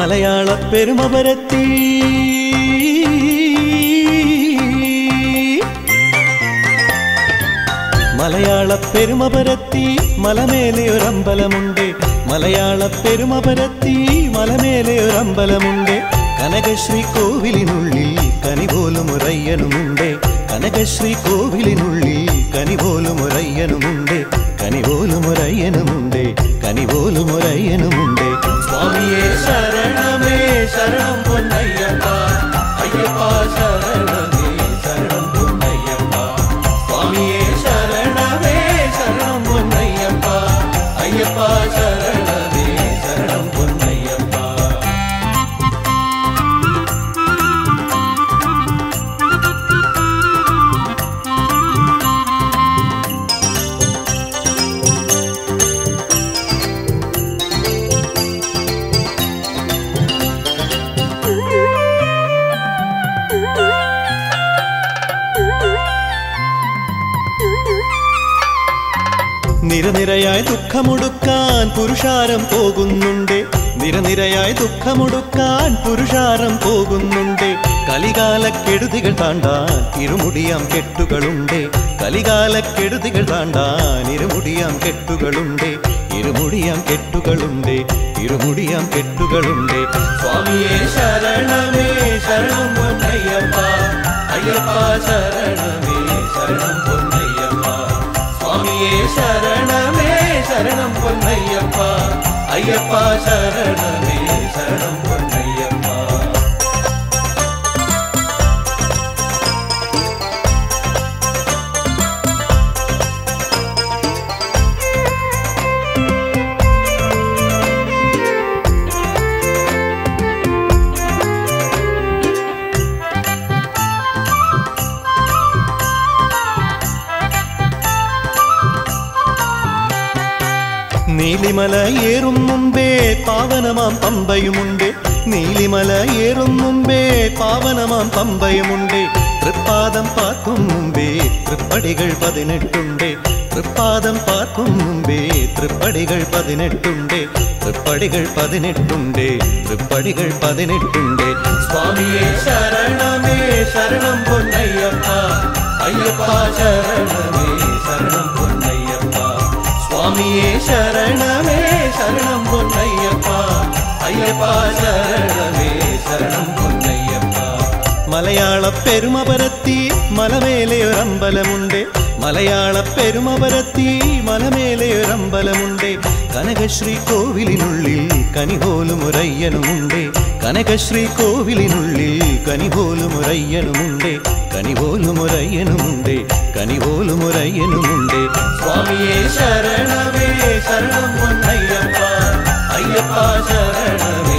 മലയാള പെരുമ പരത്തി മലയാള പെരുമ പരത്തി മലമേലെ ഒരമ്പലമുണ്ട് മലയാള പെരുമ പരത്തി മലമേലെ ഒരമ്പലമുണ്ട് കനകശ്രീ കോവിലിനുള്ളിൽ കനി പോലും ഒരയ്യനുമുണ്ട് കനകശ്രീ കോവിലിനുള്ളിൽ കനി പോലും ഒരയ്യനുമുണ്ട് കനി പോലും ഒരയ്യനുമുണ്ട് കനി പോലും ഒരയ്യനുമുണ്ട് സ്വാമിയെ ശരണമേ ശരണം പൊന്നയ്യപ്പ അയ്യപ്പ ശരണമേ ശരണം പൊന്നയ്യപ്പ സ്വാമിയെ ശരണമേ ശരണം പൊന്നയ്യപ്പ അയ്യപ്പ ശരണമേ ശരണം പൊന്നയ്യപ്പ നിരനിരയായി ദുഃഖമൊടുക്കാൻ പുരുഷാരം പോകുന്നുണ്ട് നിരനിരയായി ദുഃഖമൊടുക്കാൻ പുരുഷാരം പോകുന്നുണ്ട് കലികാലക്കെടുതികൾ താണ്ടാൻ ഇരുമുടിയാം കെട്ടുകളുണ്ട് കലികാലക്കെടുതികൾ താണ്ടാൻ ഇരുമുടിയാം കെട്ടുകളുണ്ട് ഇരുമുടിയാം കെട്ടുകളുണ്ട് ഇരുമുടിയാം കെട്ടുകളുണ്ട് സ്വാമിയെ ശരണമേ ശരണം പൊന്നയ്യപ്പ അയ്യപ്പ ശരണമേ ശരണം പൊന്നയ്യപ്പ സ്വാമിയെ ശരണമേ ശരണം പൊന്നയ്യപ്പ അയ്യപ്പ ശരണമേ ശരണം പൊന്നയ്യപ്പ നീലിമല ഏറും മുമ്പേ പാവനമാം പമ്പയുമുണ്ട് നീലിമല ഏറും മുമ്പേ പാവനമാം പമ്പയുമുണ്ട് തൃപ്പാദം പാർക്കും മുമ്പേ തൃപ്പടികൾ പതിനെട്ടുണ്ട് തൃപ്പാദം പാർക്കും മുമ്പേ തൃപ്പടികൾ പതിനെട്ടുണ്ട് തൃപ്പടികൾ പതിനെട്ടുണ്ട് തൃപ്പടികൾ പതിനെട്ടുണ്ട് സ്വാമിയെ ശരണമേ ശരണം പൊന്നയ്യപ്പ അയ്യപ്പ ശരണമേ ശരണം പൊന്നയ്യപ്പ സ്വാമിയെ ശരണമേ ശരണം പൊന്നയ്യപ്പ അയ്യപ്പ ശരണമേ ശരണം പൊന്നയ്യപ്പ മലയാള പെരുമ പരത്തി മലമേലെ ഒരമ്പലമുണ്ട് മലയാള പെരുമ പരത്തി മലമേലെ ഒരമ്പലമുണ്ട് കനകശ്രീ കോവിലിനുള്ളിൽ കനി പോലും ഒരയ്യനുമുണ്ട് കനകശ്രീ കോവിലിനുള്ളിൽ കനി പോലും ഒരയ്യനുമുണ്ട് കനി പോലും ഒരയ്യനുമുണ്ട് കനി പോലും ഒരയ്യനുമുണ്ട് സ്വാമിയെ ശരണമേ ശരണം പൊന്നയ്യപ്പ അയ്യപ്പ ശരണമേ